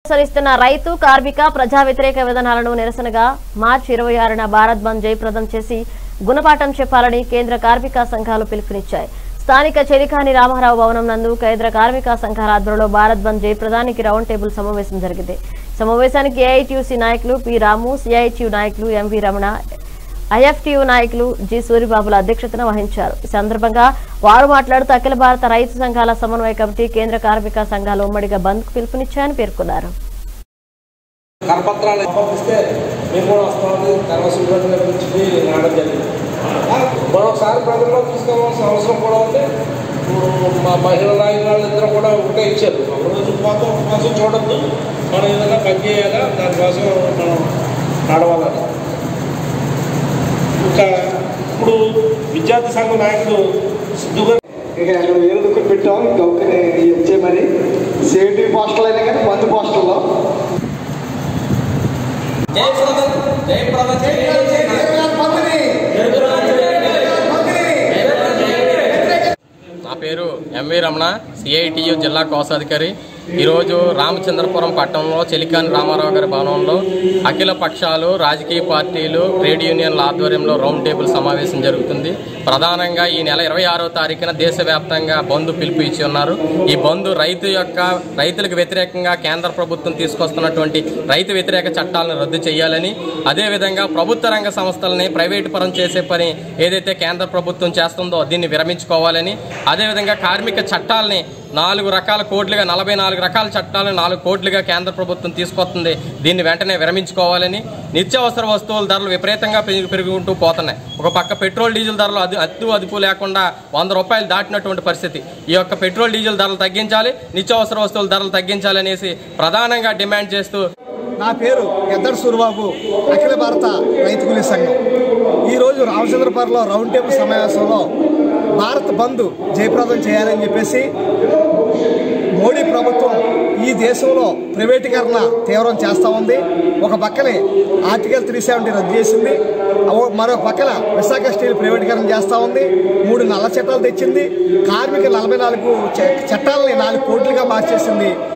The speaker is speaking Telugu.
అనుసరిస్తున్న రైతు కార్మిక ప్రజా వ్యతిరేక విధానాలను నిరసనగా మార్చి ఇరవై ఆరున భారత్ బంద్ జయప్రదం చేసి గుణపాఠం చెప్పాలని కేంద్ర కార్మిక సంఘాలు పిలుపునిచ్చాయి స్థానిక చెలికాని రామారావు భవనం నందు కేంద్ర కార్మిక సంఘాల ఆధ్వర్యంలో భారత్ బంద్ జయప్రదానికి రౌండ్ టేబుల్ సమావేశం జరిగింది సమావేశానికి ఏఐటియుసి నాయకులు పి రాము సిఐటియు నాయకులు ఎంవి రమణ ఐఎఫ్టియు నాయకులు జి సూరిబాబుల అధ్యక్షతన వహించారు ఈ సందర్భంగా వారు మాట్లాడుతూ అఖిల భారత రైతు సంఘాల సమన్వయ కమిటీ కేంద్ర కార్మిక సంఘాలు ఉమ్మడిగా బంద్కు పిలుపునిచ్చాయని పేర్కొన్నారు కరపత్రాలు పంపిస్తే మేము కూడా వస్తామని తర్వాత సుబ్రహ్మణ్యం గురించి రావడం జరిగింది మరొకసారి ప్రజల్లో తీసుకోవాల్సిన అవసరం కూడా ఉంది ఇప్పుడు మా మహిళా నాయకులు ఇద్దరు కూడా ఒకటే ఇచ్చారు ఒక రోజు మొత్తం కోసం చూడొద్దు మనం ఏదైనా పని చేయాలా దానికోసం మనం నడవాలని ఇంకా ఇప్పుడు విద్యార్థి సంఘం నాయకుడు సిద్ధుగా ఇక అక్కడ వేరే దుక్కులు పెట్టాం గౌకని ఇచ్చేయమని సేఫ్టీ పోస్టల్ అయినా కానీ మందు పోస్టల్లో నా పేరు ఎంవి రమణ సిఐటియు జిల్లా కోశాధికారి ఈరోజు రామచంద్రపురం పట్టణంలో చెలికాని రామారావు గారి భవనంలో అఖిల పక్షాలు రాజకీయ పార్టీలు ట్రేడ్ యూనియన్ల ఆధ్వర్యంలో రౌండ్ టేబుల్ సమావేశం జరుగుతుంది ప్రధానంగా ఈ నెల ఇరవై ఆరో తారీఖున దేశవ్యాప్తంగా బంద్ పిలుపు ఇచ్చి ఉన్నారు ఈ బంద్ రైతు యొక్క రైతులకు వ్యతిరేకంగా కేంద్ర ప్రభుత్వం తీసుకొస్తున్నటువంటి రైతు వ్యతిరేక చట్టాలను రద్దు చేయాలని అదేవిధంగా ప్రభుత్వ రంగ సంస్థలని ప్రైవేటు పరం చేసే పని ఏదైతే కేంద్ర ప్రభుత్వం చేస్తుందో దీన్ని విరమించుకోవాలని అదేవిధంగా కార్మిక చట్టాలని నాలుగు రకాల కోట్లుగా నలభై నాలుగు రకాల చట్టాలను నాలుగు కోట్లుగా కేంద్ర ప్రభుత్వం తీసుకొస్తుంది దీన్ని వెంటనే విరమించుకోవాలని నిత్యావసర వస్తువుల ధరలు విపరీతంగా పెరుగు పెరుగుకుంటూ పోతున్నాయి ఒక పక్క పెట్రోల్ డీజిల్ ధరలు అది అద్దు అదుపు లేకుండా వంద రూపాయలు దాటినటువంటి పరిస్థితి ఈ యొక్క పెట్రోల్ డీజిల్ ధరలు తగ్గించాలి నిత్యావసర వస్తువుల ధరలు తగ్గించాలి అనేసి ప్రధానంగా డిమాండ్ చేస్తూ నా పేరు ఎద్దడు సూరిబాబు అఖిల భారత రైతు కూలీ సంఘం ఈరోజు రామచంద్రపురంలో రౌండ్ టేబుల్ సమావేశంలో భారత్ బంద్ జయప్రదం చేయాలని చెప్పేసి మోడీ ప్రభుత్వం ఈ దేశంలో ప్రైవేటీకరణ తీవ్రం చేస్తూ ఉంది ఒక పక్కనే ఆర్టికల్ త్రీ సెవెంటీ రద్దు చేసింది ఓ- మరో పక్కన విశాఖ స్టీల్ ప్రైవేటీకరణ చేస్తూ ఉంది మూడు నల్ల చట్టాలు తెచ్చింది కార్మిక నలభై నాలుగు చ- చట్టాలని నాలుగు కోట్లుగా మార్చేసింది